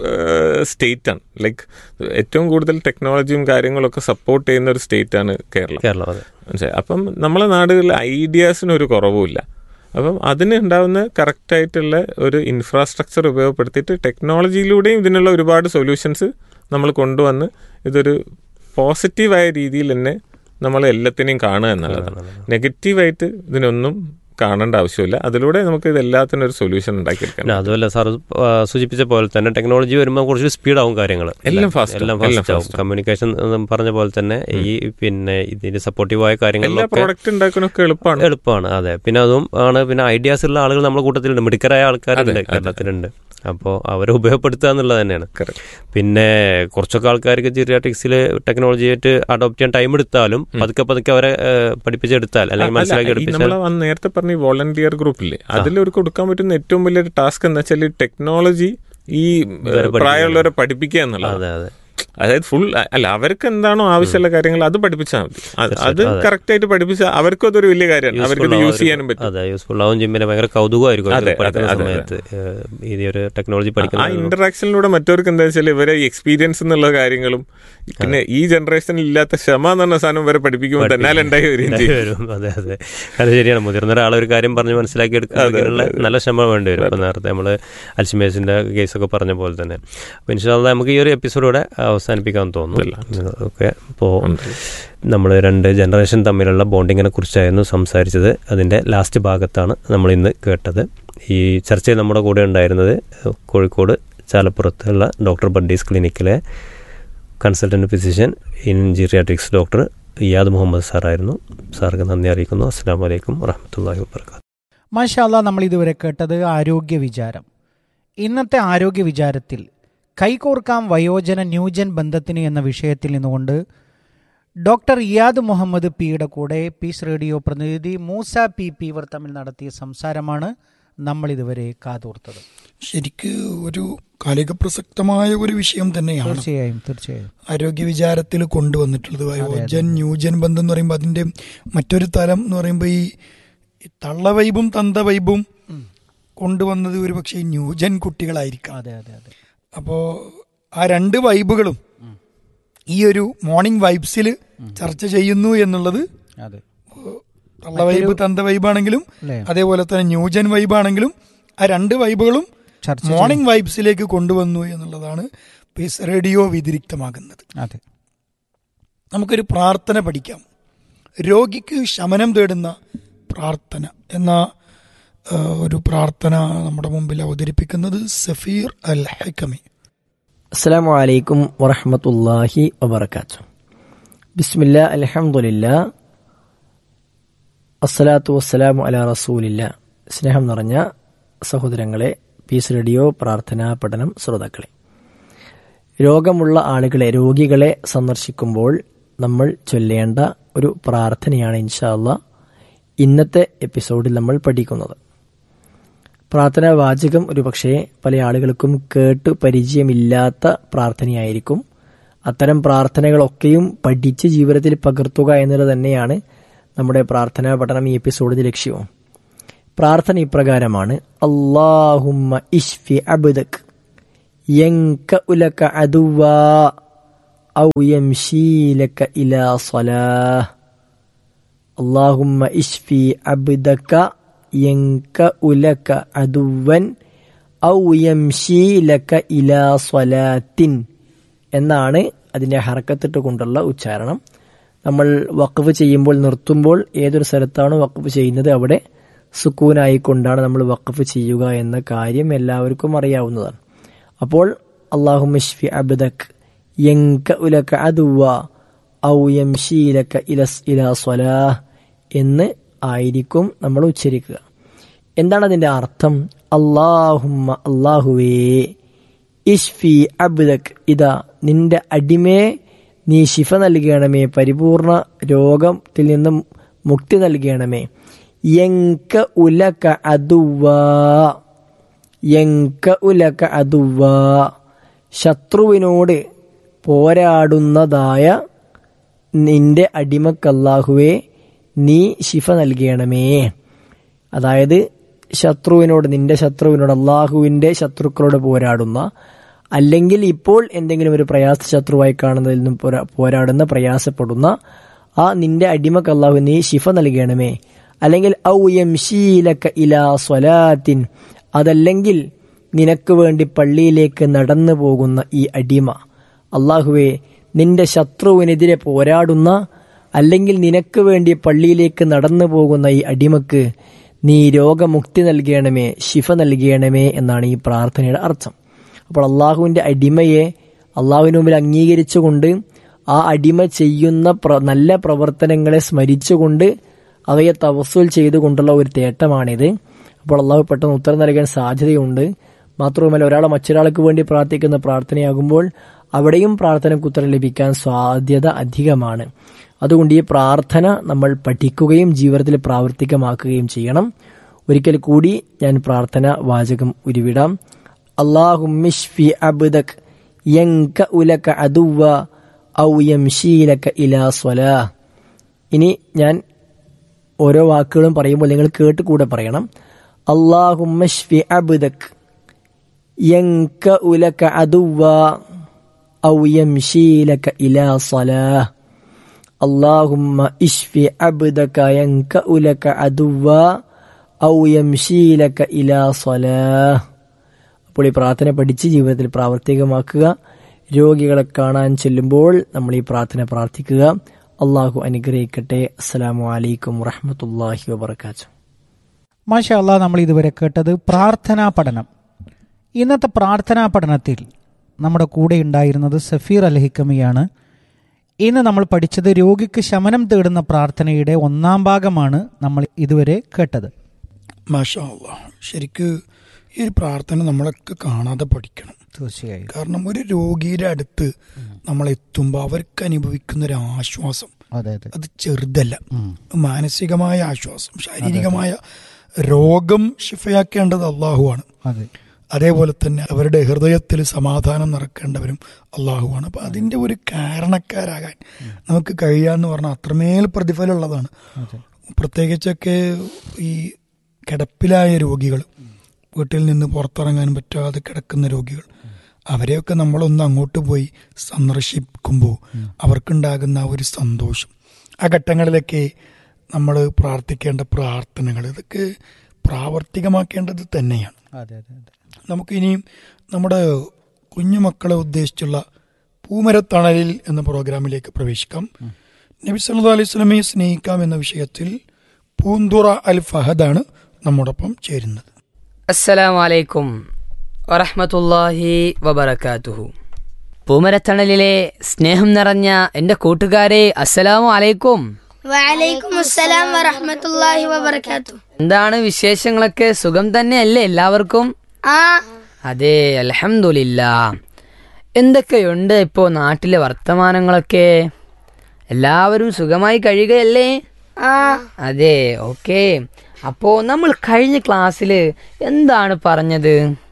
സ്റ്റേറ്റ് ആണ് ലൈക്ക് ഏറ്റവും കൂടുതൽ ടെക്നോളജിയും കാര്യങ്ങളൊക്കെ സപ്പോർട്ട് ചെയ്യുന്ന ഒരു സ്റ്റേറ്റ് ആണ് കേരളം കേരളം അതെ മനസ്സിലായി അപ്പം നമ്മളെ നാടുകളിൽ ഐഡിയാസിന് ഒരു കുറവുമില്ല അപ്പം അതിന് ഉണ്ടാവുന്ന കറക്റ്റായിട്ടുള്ള ഒരു ഇൻഫ്രാസ്ട്രക്ചർ ഉപയോഗപ്പെടുത്തിയിട്ട് ടെക്നോളജിയിലൂടെയും ഇതിനുള്ള ഒരുപാട് സൊല്യൂഷൻസ് നമ്മൾ കൊണ്ടുവന്ന് ഇതൊരു പോസിറ്റീവായ രീതിയിൽ തന്നെ നമ്മൾ എല്ലാത്തിനെയും കാണുക എന്നുള്ളതാണ് നെഗറ്റീവായിട്ട് ഇതിനൊന്നും കാണേണ്ട ആവശ്യമില്ല അതിലൂടെ നമുക്ക് ഇത് എല്ലാത്തിനും ഒരു സൊല്യൂഷൻ ഉണ്ടാക്കിയെടുക്കാൻ പിന്നെ അതുമല്ല സാർ ആ, സൂചിപ്പിച്ച പോലെ തന്നെ ടെക്നോളജി വരുമ്പോൾ കുറച്ച് സ്പീഡ് ആവും കാര്യങ്ങൾ എല്ലാം fast ആവും. എല്ലാം എല്ലാം ഫാസ്റ്റ് ആവും fast ആവും. കമ്മ്യൂണിക്കേഷൻ പറഞ്ഞ പോലെ തന്നെ ഈ പിന്നെ ഇതിന്റെ സപ്പോർട്ടീവായ എല്ലാ കാര്യങ്ങളിലൊക്കെ പ്രോഡക്റ്റ് ഉണ്ടാക്കാനൊക്കെ എളുപ്പമാണ് എളുപ്പമാണ് അതെ പിന്നെ അതും ആണ് പിന്നെ ഐഡിയാസ് ഉള്ള ആളുകൾ നമ്മുടെ കൂട്ടത്തിലുണ്ട് മിടുക്കരായ ആൾക്കാരുണ്ട് അതെ, അതെ. കേരളത്തിലുണ്ട് അപ്പോൾ അവരെ ഉപയോഗപ്പെടുത്തുക എന്നുള്ളത് തന്നെയാണ് Correct. പിന്നെ കുറച്ചൊക്കെ ആൾക്കാർക്ക് ജിറിയാട്രിക്സിൽ ടെക്നോളജി ആയിട്ട് അഡോപ്റ്റ് ചെയ്യാൻ ടൈം എടുത്താലും പതുക്കെ പതുക്കെ അവരെ ഏഹ്, പഠിപ്പിച്ചെടുത്താൽ അല്ലെങ്കിൽ മനസ്സിലാക്കി നമ്മൾ എടുപ്പിച്ചാൽ നേരത്തെ പറഞ്ഞ ഈ വോളണ്ടിയർ ഗ്രൂപ്പില്ലേ അതിൽ ഒരു കൊടുക്കാൻ പറ്റുന്ന ഏറ്റവും വലിയൊരു ടാസ്ക് എന്ന് വെച്ചാൽ ടെക്നോളജി ഈ ഇവരെ പ്രായമുള്ളവരെ പഠിപ്പിക്കുക എന്നുള്ളത് അതെ അതെ അതായത് ഫുൾ അല്ല അവർക്ക് എന്താണോ ആവശ്യമുള്ള കാര്യങ്ങൾ അത് പഠിപ്പിച്ചാൽ മതി അത് അത് തീർച്ചയായിട്ടും, അതെ. കറക്റ്റ് ആയിട്ട് പഠിപ്പിച്ചാൽ അവർക്കും അതൊരു വലിയ കാര്യമാണ് അവർക്ക് Useful യൂസ് ആവും ചെയ്യാനും അവർക്ക്. പറ്റും അതെ യൂസ്ഫുൾ ആവും ചെയ്യും പിന്നെ ഭയങ്കര കൗതുകമായിരിക്കും അതെ, അവർക്ക് പഠിക്കുന്ന അതെ, അതെ, സമയത്ത് ഏഹ്, ഈ ഒരു ടെക്നോളജി ആ പഠിക്കുന്ന ഇന്ററാക്ഷനിലൂടെ മറ്റവർക്ക് എന്താ വെച്ചാൽ ഇവരെ എക്സ്പീരിയൻസ് എന്നുള്ള കാര്യങ്ങളും പിന്നെ ഈ ജനറേഷനിൽ ഇല്ലാത്ത ക്ഷമ എന്ന് പറഞ്ഞ സാധനം വരെ പഠിപ്പിക്കുമ്പോൾ തന്നാൽ ഉണ്ടായി വരികയും ഉണ്ടായി ചെയ്യും വരും അതെ അതെ അത് ശരിയാണ് മുതിർന്ന ഒരാൾ ഒരു കാര്യം പറഞ്ഞ് മനസ്സിലാക്കി എടുക്കുന്നതിനുള്ള നല്ല ക്ഷമ വേണ്ടി വരും അപ്പം നേരത്തെ നമ്മൾ അൽഷിമേസിന്റെ കേസൊക്കെ പറഞ്ഞ പോലെ തന്നെ അപ്പം ഇൻഷാല്ല നമുക്ക് ഈ ഒരു എപ്പിസോഡോടെ അവസാനിപ്പിക്കാൻ തോന്നുന്നു ഓക്കെ അപ്പോൾ നമ്മൾ രണ്ട് ജനറേഷൻ തമ്മിലുള്ള ബോണ്ടിങ്ങിനെ കുറിച്ചായിരുന്നു സംസാരിച്ചത് അതിൻ്റെ ലാസ്റ്റ് ഭാഗത്താണ് നമ്മൾ ഇന്ന് കേട്ടത് ഈ ചർച്ചയിൽ നമ്മുടെ കൂടെ ഉണ്ടായിരുന്നത് കോഴിക്കോട് ചാലപ്പുറത്തുള്ള ഡോക്ടർ ബഡ്ഡീസ് ക്ലിനിക്കിലെ consultant physician in geriatrics doctor Iyad Muhammad സാറായിരുന്നു സാർക്ക് നന്ദി അറിയിക്കുന്നു അസ്സാം വലൈക്കും വറഹമത്തല്ലാഹി വാബർക്കാത്തു മാഷാല്ല നമ്മൾ ഇതുവരെ കേട്ടത് ആരോഗ്യ വിചാരം ഇന്നത്തെ ആരോഗ്യ വിചാരത്തിൽ കൈകോർക്കാം വയോജന ന്യൂജൻ ബന്ധത്തിന് എന്ന വിഷയത്തിൽ നിന്നുകൊണ്ട് ഡോക്ടർ ഇയാദ് മുഹമ്മദ് പിയുടെ കൂടെ പീസ് റേഡിയോ പ്രതിനിധി മൂസ പി പി ഇവർ തമ്മിൽ നടത്തിയ സംസാരമാണ് നമ്മൾ ഇതുവരെ കാതോർത്തത് ശരിക്ക് ഒരു കാലിക പ്രസക്തമായ ഒരു വിഷയം തന്നെയാണ് തീർച്ചയായും തീർച്ചയായും ആരോഗ്യ വിചാരത്തിൽ കൊണ്ടുവന്നിട്ടുള്ളത് വയോജൻ ന്യൂജൻ ബന്ധം എന്ന് പറയുമ്പോൾ അതിന്റെ മറ്റൊരു തലം എന്ന് പറയുമ്പോൾ ഈ ഈ തള്ളവൈബും തന്തവൈബും കൊണ്ടുവന്നത് ഒരു പക്ഷേ ന്യൂജൻ കുട്ടികളായിരിക്കാം അതെ അതെ അതെ അപ്പോൾ ആ രണ്ട് വൈബുകളും ഈ ഒരു മോർണിംഗ് വൈബ്സിൽ ചർച്ച ചെയ്യുന്നു എന്നുള്ളത് അതെ തള്ള വൈബ് തന്ത വൈബാണെങ്കിലും അല്ലേ അതേപോലെ തന്നെ ന്യൂജൻ വൈബാണെങ്കിലും ആ രണ്ട് വൈബുകളും ചർച്ച മോർണിംഗ് വൈബ്സിലേക്ക് കൊണ്ടുവന്നു എന്നുള്ളതാണ് പീസ് റേഡിയോ വ്യതിരിക്തമാകുന്നത് അതെ നമുക്കൊരു പ്രാർത്ഥന പഠിക്കാം രോഗിക്ക് ശമനം തേടുന്ന പ്രാർത്ഥന എന്ന ആ, ഒരു പ്രാർത്ഥന നമ്മുടെ മുമ്പിൽ അവതരിപ്പിക്കുന്നത് സഫീർ അൽ ഹക്കമി അസ്സാം വലൈക്കും വറഹമത്തല്ലാഹി വബർക്കാത്തു ബിസ്മില്ല അലഹമുല്ല അസ്സലാത്തു വസ്സലാമു അല റസൂലില്ല സ്നേഹം നിറഞ്ഞ സഹോദരങ്ങളെ പീസ് റേഡിയോ പ്രാർത്ഥനാ പഠനം ശ്രോതാക്കളെ രോഗമുള്ള ആളുകളെ രോഗികളെ സന്ദർശിക്കുമ്പോൾ നമ്മൾ ചൊല്ലേണ്ട ഒരു പ്രാർത്ഥനയാണ് ഇൻഷാല്ല ഇന്നത്തെ എപ്പിസോഡിൽ നമ്മൾ പഠിക്കുന്നത് പ്രാർത്ഥനാ വാചകം ഒരു പക്ഷേ പല ആളുകൾക്കും കേട്ട് പരിചയമില്ലാത്ത പ്രാർത്ഥനയായിരിക്കും അത്തരം പ്രാർത്ഥനകളൊക്കെയും പഠിച്ച് ജീവിതത്തിൽ പകർത്തുക എന്നുള്ളത് തന്നെയാണ് നമ്മുടെ പ്രാർത്ഥനാ പഠനം ഈ എപ്പിസോഡിന്റെ ലക്ഷ്യവും പ്രാർത്ഥന ഇപ്രകാരമാണ് അള്ളാഹുമ്മ ഇഷ്ഫി അബ്ദക് യങ്ക ഉലക അദുവാ ഔ യംശീലക ഇലാ സ്വലാഹ് اللهم اشفي عبدك ينكأ لك عدوا أو يمشي لك إلى صلاة എന്നാണ് അതിൻ്റെ ഹറക്കത്തിട്ട് കൊണ്ടുള്ള ഉച്ചാരണം നമ്മൾ വഖഫ് ചെയ്യുമ്പോൾ നിർത്തുമ്പോൾ ഏതൊരു സ്ഥലത്താണ് വഖഫ് ചെയ്യുന്നത് അവിടെ സുക്കൂനായിക്കൊണ്ടാണ് നമ്മൾ വഖഫ് ചെയ്യുക എന്ന കാര്യം എല്ലാവർക്കും അറിയാവുന്നതാണ് അപ്പോൾ അള്ളാഹു മിഷ്ഫി അബ്ദക് യങ്ക ഉലക അദുവ ഔ യംശീലക ഇലസ് ഇലാ സ്വലാഹ് എന്ന് ആയിരിക്കും നമ്മൾ ഉച്ചരിക്കുക എന്താണ് അതിന്റെ അർത്ഥം അള്ളാഹുമ്മ അള്ളാഹുവേ ഇഷ്ഫി അബ്ദക് ഇതാ നിന്റെ അടിമയെ നീ ശിഫ നൽകണമേ പരിപൂർണ രോഗത്തിൽ നിന്നും മുക്തി നൽകണമേ യങ്ക ഉലക അതുവാ യങ്ക ഉലക അതുവാ ശത്രുവിനോട് പോരാടുന്നതായ നിന്റെ അടിമക്കല്ലാഹുവേ നീ ശിഫ നൽകണമേ അതായത് ശത്രുവിനോട് നിന്റെ ശത്രുവിനോട് അള്ളാഹുവിന്റെ ശത്രുക്കളോട് പോരാടുന്ന അല്ലെങ്കിൽ ഇപ്പോൾ എന്തെങ്കിലും ഒരു പ്രയാസ ശത്രുവായി കാണുന്നതിൽ നിന്നും പോരാ- പോരാടുന്ന പ്രയാസപ്പെടുന്ന ആ നിന്റെ അടിമക്ക് അള്ളാഹു നീ ശിഫ നൽകണമേ അല്ലെങ്കിൽ ഔ യംശീലക ഇലാ സ്വലാത്തിൻ അതല്ലെങ്കിൽ നിനക്ക് വേണ്ടി പള്ളിയിലേക്ക് നടന്നു പോകുന്ന ഈ അടിമ അള്ളാഹുവെ നിന്റെ ശത്രുവിനെതിരെ പോരാടുന്ന അല്ലെങ്കിൽ നിനക്ക് വേണ്ടി പള്ളിയിലേക്ക് നടന്നു പോകുന്ന ഈ അടിമക്ക് നീ രോഗമുക്തി നൽകണമേ ശിഫ നൽകണമേ എന്നാണ് ഈ പ്രാർത്ഥനയുടെ അർത്ഥം അപ്പോൾ അള്ളാഹുവിന്റെ അടിമയെ അള്ളാഹുവിന് മുമ്പിൽ അംഗീകരിച്ചുകൊണ്ട് ആ അടിമ ചെയ്യുന്ന പ്ര- നല്ല പ്രവർത്തനങ്ങളെ സ്മരിച്ചുകൊണ്ട് അവയെ തവസ്സുൽ ചെയ്തുകൊണ്ടുള്ള ഒരു തേട്ടമാണിത് അപ്പോൾ അള്ളാഹു പെട്ടെന്ന് ഉത്തരം നൽകാൻ സാധ്യതയുണ്ട് മാത്രവുമല്ല ഒരാളെ മറ്റൊരാൾക്ക് വേണ്ടി പ്രാർത്ഥിക്കുന്ന പ്രാർത്ഥനയാകുമ്പോൾ അവിടെയും പ്രാർത്ഥനയ്ക്ക് ഉത്തരം ലഭിക്കാൻ സാധ്യത അധികമാണ് അതുകൊണ്ട് ഈ പ്രാർത്ഥന നമ്മൾ പഠിക്കുകയും ജീവിതത്തിൽ പ്രാവർത്തികമാക്കുകയും ചെയ്യണം ഒരിക്കൽ കൂടി ഞാൻ പ്രാർത്ഥന വാചകം ഉരുവിടാം അള്ളാഹുമിഷ്ഫി അബ്ദക് യങ്ക ഉലക അദുവ ഔ യംശീലക ഇലാ സ്വലാ ഇനി ഞാൻ ഓരോ വാക്കുകളും പറയുമ്പോൾ നിങ്ങൾ കേട്ട് കൂടെ പറയണം അള്ളാഹുമ്മഷ്ഫി അബ്ദക് യങ്ക ഉലക അദുവ ഔ യംശീലക ഇലാ സ്വലാ اللهم اشف عبدك ينكأ لك عدوا أو يمشي لك إلى صلاة അപ്പോൾ ഈ പ്രാർത്ഥന പഠിച്ച് ജീവിതത്തിൽ പ്രാവർത്തികമാക്കുക രോഗികളെ കാണാൻ ചെല്ലുമ്പോൾ നമ്മൾ ഈ പ്രാർത്ഥന പ്രാർത്ഥിക്കുക അള്ളാഹു അനുഗ്രഹിക്കട്ടെ അസ്സലാമു അലൈക്കും വറഹമത്തല്ലാഹി വബർക്കാത്തു മാഷാ അല്ലാ നമ്മൾ ഇതുവരെ കേട്ടത് പ്രാർത്ഥനാ പഠനം ഇന്നത്തെ പ്രാർത്ഥനാ പഠനത്തിൽ നമ്മുടെ കൂടെ ഉണ്ടായിരുന്നത് സഫീർ അലഹിക്കമിയാണ് ഇന്ന് നമ്മൾ പഠിച്ചത് രോഗിക്ക് ശമനം തേടുന്ന പ്രാർത്ഥനയുടെ ഒന്നാം ഭാഗമാണ് നമ്മൾ ഇതുവരെ കേട്ടത് മാഷാ അല്ലാ ശരിക്ക് ഈ ഒരു പ്രാർത്ഥന നമ്മളൊക്കെ കാണാതെ പഠിക്കണം തീർച്ചയായും കാരണം ഒരു രോഗിയുടെ അടുത്ത് നമ്മൾ എത്തുമ്പോൾ അവർക്ക് അനുഭവിക്കുന്ന ഒരു ആശ്വാസം അതെ അതെ അത് ചെറുതല്ല ഉം. മാനസികമായ ആശ്വാസം ശാരീരികമായ രോഗം ശിഫയാക്കേണ്ടത് അള്ളാഹുവാണ് അതെ അതേപോലെ തന്നെ അവരുടെ ഹൃദയത്തിൽ സമാധാനം നിറക്കേണ്ടവരും അള്ളാഹുവാണ് അപ്പൊ അതിന്റെ ഒരു കാരണക്കാരാകാൻ നമുക്ക് കഴിയാന്ന് പറഞ്ഞാൽ അത്രമേൽ പ്രതിഫലമുള്ളതാണ് അതെ പ്രത്യേകിച്ചൊക്കെ ഈ കിടപ്പിലായ രോഗികൾ വീട്ടിൽ നിന്ന് പുറത്തിറങ്ങാൻ പറ്റാതെ കിടക്കുന്ന രോഗികൾ അവരെയൊക്കെ നമ്മളൊന്ന് അങ്ങോട്ട് പോയി സന്ദർശിക്കുമ്പോൾ അവർക്കുണ്ടാകുന്ന ആ ഒരു സന്തോഷം ആ ഘട്ടങ്ങളിലൊക്കെ നമ്മൾ പ്രാർത്ഥിക്കേണ്ട പ്രാർത്ഥനകൾ ഇതൊക്കെ പ്രാവർത്തികമാക്കേണ്ടത് തന്നെയാണ് അതെ അതെ അതെ നമുക്കിനിയും നമ്മുടെ കുഞ്ഞുമക്കളെ ഉദ്ദേശിച്ചുള്ള പൂമരത്തണലിൽ എന്ന പ്രോഗ്രാമിലേക്ക് പ്രവേശിക്കാം നബി സല്ലല്ലാഹു അലൈഹി സ്വലമയെ സ്നേഹിക്കാം എന്ന വിഷയത്തിൽ പൂന്തുറ അൽ ഫഹദാണ് നമ്മോടൊപ്പം ചേരുന്നത് അസ്സലാമു അലൈക്കും വറഹ്മത്തുള്ളാഹി വബറകാതുഹു പൂമരത്തണലിലെ സ്നേഹം നിറഞ്ഞ എൻ്റെ കൂട്ടുകാരെ അസ്സലാമു അലൈക്കും വഅലൈക്കും അസ്സലാം വറഹ്മത്തുള്ളാഹി വബറകാത്തു എന്താണ് വിശേഷങ്ങളൊക്കെ സുഖം തന്നെയല്ലേ എല്ലാവർക്കും ആ അതെ അൽഹംദുലില്ല എന്തൊക്കെയുണ്ട് ഇപ്പോൾ നാട്ടിലെ വർത്തമാനങ്ങളൊക്കെ എല്ലാവരും സുഖമായി കഴിയുകയല്ലേ ആ അതെ ഓക്കെ അപ്പോൾ നമ്മൾ കഴിഞ്ഞ ക്ലാസ്സിൽ എന്താണ് പറഞ്ഞത്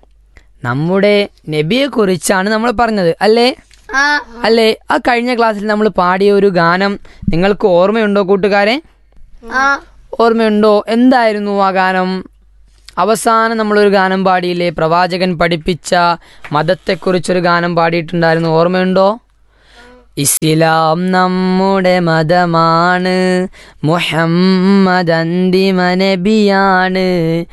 നമ്മുടെ നബിയെ കുറിച്ചാണ് നമ്മൾ പറഞ്ഞത് അല്ലേ ആ അല്ലേ ആ കഴിഞ്ഞ ക്ലാസ്സിൽ നമ്മൾ പാടിയ ഒരു ഗാനം നിങ്ങൾക്ക് ഓർമ്മയുണ്ടോ കൂട്ടുകാരെ ആ ഓർമ്മയുണ്ടോ എന്തായിരുന്നു ആ ഗാനം അവസാനം നമ്മളൊരു ഗാനം പാടിയില്ലേ പ്രവാചകൻ പഠിപ്പിച്ച മതത്തെക്കുറിച്ചൊരു ഗാനം പാടിയിട്ടുണ്ടായിരുന്നു ഓർമ്മയുണ്ടോ ഇസ്ലാം നമ്മുടെ മതമാണ് മുഹമ്മദ് അന്തിമ നബിയാണ്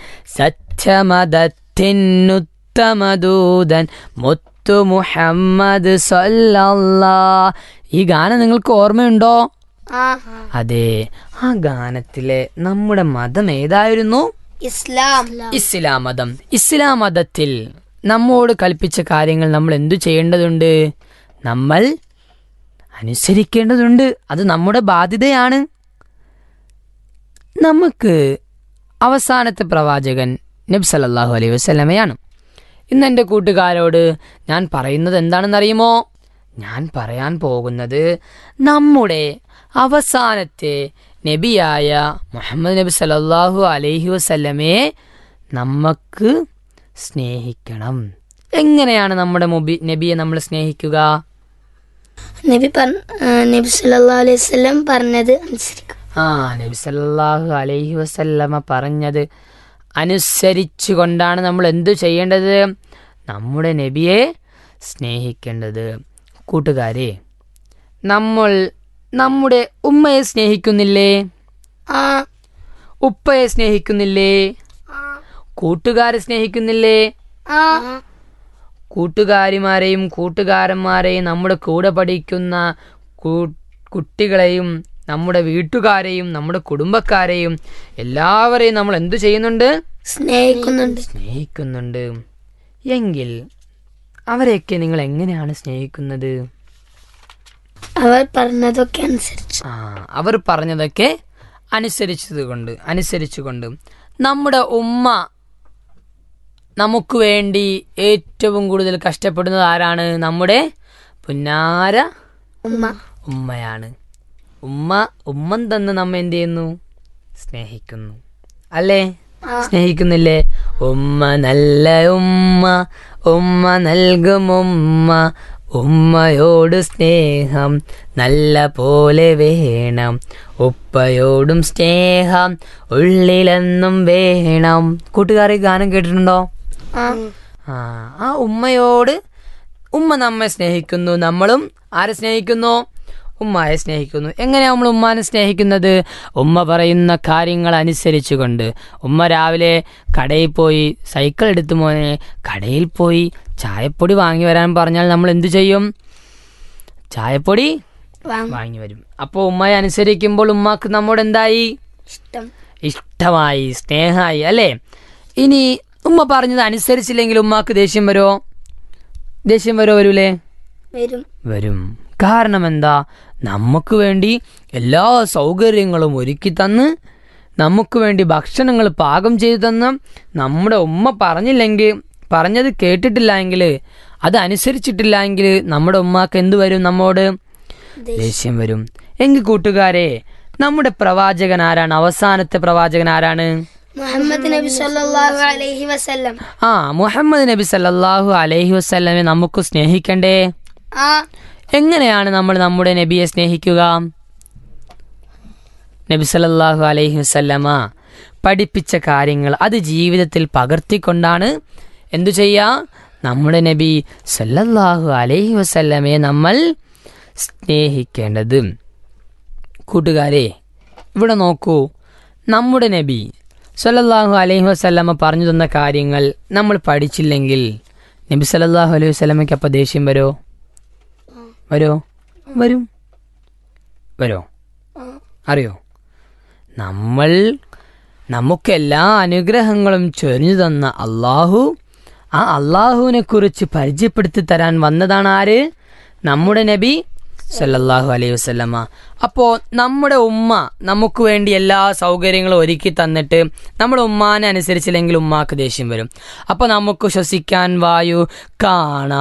സത്യമതത്തിനുത്തമദൂതൻ മുത്തു മുഹമ്മദ് സല്ലല്ലാ ഈ ഗാനം നിങ്ങൾക്ക് ഓർമ്മയുണ്ടോ ആ അതെ ആ ഗാനത്തിലെ നമ്മുടെ മതം ഏതായിരുന്നു ഇസ്ലാം ഇസ്ലാം മതം ഇസ്ലാം മതത്തിൽ നമ്മോട് കൽപ്പിച്ച കാര്യങ്ങൾ നമ്മൾ എന്തു ചെയ്യേണ്ടതുണ്ട് നമ്മൾ അനുസരിക്കേണ്ടതുണ്ട് അത് നമ്മുടെ ബാധ്യതയാണ് നമുക്ക് അവസാനത്തെ പ്രവാചകൻ നബ് സല്ലല്ലാഹു അലൈഹി വസല്ലമയാണ് ഇന്ന് എൻ്റെ കൂട്ടുകാരോട് ഞാൻ പറയുന്നത് എന്താണെന്നറിയുമോ ഞാൻ പറയാൻ പോകുന്നത് നമ്മുടെ അവസാനത്തെ നബിയായ മുഹമ്മദ് നബി സല്ലല്ലാഹു അലൈഹി വസല്ലമയെ നമുക്ക് സ്നേഹിക്കണം എങ്ങനെയാണ് നമ്മുടെ മുബി നബിയെ നമ്മൾ സ്നേഹിക്കുക നബി പറ- ആ, നബി സല്ലല്ലാഹു അലൈഹി വസല്ലം പറഞ്ഞത് അനുസരിക്കും ആ നബി സല്ലല്ലാഹു അലൈഹി വസല്ലമ പറഞ്ഞത് അനുസരിച്ചുകൊണ്ടാണ് നമ്മൾ എന്തു ചെയ്യേണ്ടത് നമ്മുടെ നബിയെ സ്നേഹിക്കേണ്ടത് കൂട്ടുകാരെ നമ്മൾ നമ്മുടെ ഉമ്മയെ സ്നേഹിക്കുന്നില്ലേ ആ ഉപ്പയെ സ്നേഹിക്കുന്നില്ലേ കൂട്ടുകാരെ സ്നേഹിക്കുന്നില്ലേ ആ കൂട്ടുകാരിമാരെയും കൂട്ടുകാരന്മാരെയും നമ്മുടെ കൂടെ പഠിക്കുന്ന കു- കുട്ടികളെയും നമ്മുടെ വീട്ടുകാരെയും നമ്മുടെ കുടുംബക്കാരെയും എല്ലാവരെയും നമ്മൾ എന്തു ചെയ്യുന്നുണ്ട് സ്നേഹിക്കുന്നുണ്ട് സ്നേഹിക്കുന്നുണ്ട് എങ്കിൽ അവരെയൊക്കെ നിങ്ങൾ എങ്ങനെയാണ് സ്നേഹിക്കുന്നത് അവർ പറഞ്ഞതൊക്കെ അനുസരിച്ച് ആ അവർ പറഞ്ഞതൊക്കെ അനുസരിച്ചതുകൊണ്ട് അനുസരിച്ചുകൊണ്ട് നമ്മുടെ ഉമ്മ നമുക്ക് വേണ്ടി ഏറ്റവും കൂടുതൽ കഷ്ടപ്പെടുന്നത് ആരാണ് നമ്മുടെ പുന്നാര ഉമ്മ ഉമ്മയാണ് ഉമ്മ ഉമ്മൻ തന്ന് നമ്മ എന്ത് ചെയ്യുന്നു സ്നേഹിക്കുന്നു അല്ലേ സ്നേഹിക്കുന്നില്ലേ ഉമ്മ നല്ല ഉമ്മ ഉമ്മ നൽകും ഉമ്മ ഉമ്മയോട് സ്നേഹം നല്ല പോലെ വേണം ഉപ്പയോടും സ്നേഹം ഉള്ളിലെന്നും വേണം കൂട്ടുകാരെ ഗാനം കേട്ടിട്ടുണ്ടോ ആ ആ ആ ഉമ്മയോട് ഉമ്മ നമ്മെ സ്നേഹിക്കുന്നു നമ്മളും ആരെ സ്നേഹിക്കുന്നു ഉമ്മയെ സ്നേഹിക്കുന്നു എങ്ങനെയാ നമ്മൾ ഉമ്മാനെ സ്നേഹിക്കുന്നത് ഉമ്മ പറയുന്ന കാര്യങ്ങൾ അനുസരിച്ചുകൊണ്ട് ഉമ്മ രാവിലെ കടയിൽ പോയി സൈക്കിൾ എടുത്തു മോനെ കടയിൽ പോയി ചായപ്പൊടി വാങ്ങി വരാൻ പറഞ്ഞാൽ നമ്മൾ എന്തു ചെയ്യും ചായപ്പൊടി വാങ്ങും വാങ്ങി വരും അപ്പോൾ ഉമ്മയെ അനുസരിക്കുമ്പോൾ ഉമ്മാക്ക് നമ്മോട് എന്തായി ഇഷ്ടം ഇഷ്ടമായി സ്നേഹമായി അല്ലേ ഇനി ഉമ്മ പറഞ്ഞത് അനുസരിച്ചില്ലെങ്കിൽ ഉമ്മാക്ക് ദേഷ്യം വരുമോ ദേഷ്യം വരുമോ വരൂലേ വരും വരും കാരണം എന്താ നമുക്ക് വേണ്ടി എല്ലാ സൗകര്യങ്ങളും ഒരുക്കി തന്ന് നമുക്ക് വേണ്ടി ഭക്ഷണങ്ങൾ പാകം ചെയ്തു തന്ന് നമ്മുടെ ഉമ്മ പറഞ്ഞില്ലെങ്കിൽ പറഞ്ഞത് കേട്ടിട്ടില്ല എങ്കിൽ അത് അനുസരിച്ചിട്ടില്ല എങ്കിൽ നമ്മുടെ ഉമ്മാക്ക് എന്ത് വരും നമ്മോട് ദേഷ്യം വരും എങ്കിൽ കൂട്ടുകാരെ നമ്മുടെ പ്രവാചകൻ ആരാണ് അവസാനത്തെ പ്രവാചകൻ ആരാണ് മുഹമ്മദ് നബി സല്ലല്ലാഹു അലൈഹി വസല്ലം ആ മുഹമ്മദ് നബി സല്ലല്ലാഹു അലൈഹി വസല്ലമെ നമുക്ക് സ്നേഹിക്കണ്ടേ ആ എങ്ങനെയാണ് നമ്മൾ നമ്മുടെ നബിയെ സ്നേഹിക്കുക നബി സല്ലല്ലാഹു അലൈഹി വസല്ലമ പഠിപ്പിച്ച കാര്യങ്ങൾ അത് ജീവിതത്തിൽ പകർത്തിക്കൊണ്ടാണ് എന്തു ചെയ്യാ നമ്മുടെ നബി സല്ലല്ലാഹു അലൈഹി വസല്ലമയെ നമ്മൾ സ്നേഹിക്കേണ്ടത് കൂട്ടുകാരെ ഇവിടെ നോക്കൂ നമ്മുടെ നബി സല്ലല്ലാഹു അലൈഹി വസല്ലമ പറഞ്ഞു തന്ന കാര്യങ്ങൾ നമ്മൾ പഠിച്ചില്ലെങ്കിൽ നബി സല്ലല്ലാഹു അലൈഹി വസല്ലമയ്ക്ക് അപ്പോൾ ദേഷ്യം വരുമോ വരോ വരും വരോ അറിയോ നമ്മൾ നമുക്കെല്ലാ അനുഗ്രഹങ്ങളും ചൊരിഞ്ഞു തന്ന അള്ളാഹു ആ അള്ളാഹുവിനെ കുറിച്ച് പരിചയപ്പെടുത്തി തരാൻ വന്നതാണ് ആര് നമ്മുടെ നബി സല്ലല്ലാഹു അലൈഹി വസല്ലമ അപ്പോൾ നമ്മുടെ ഉമ്മ നമുക്ക് വേണ്ടി എല്ലാ സൗകര്യങ്ങളും ഒരുക്കി തന്നിട്ട് നമ്മുടെ ഉമ്മാനെ അനുസരിച്ചില്ലെങ്കിൽ ഉമ്മാക്ക് ദേഷ്യം വരും അപ്പോൾ നമുക്ക് ശ്വസിക്കാൻ വായു കാണാൻ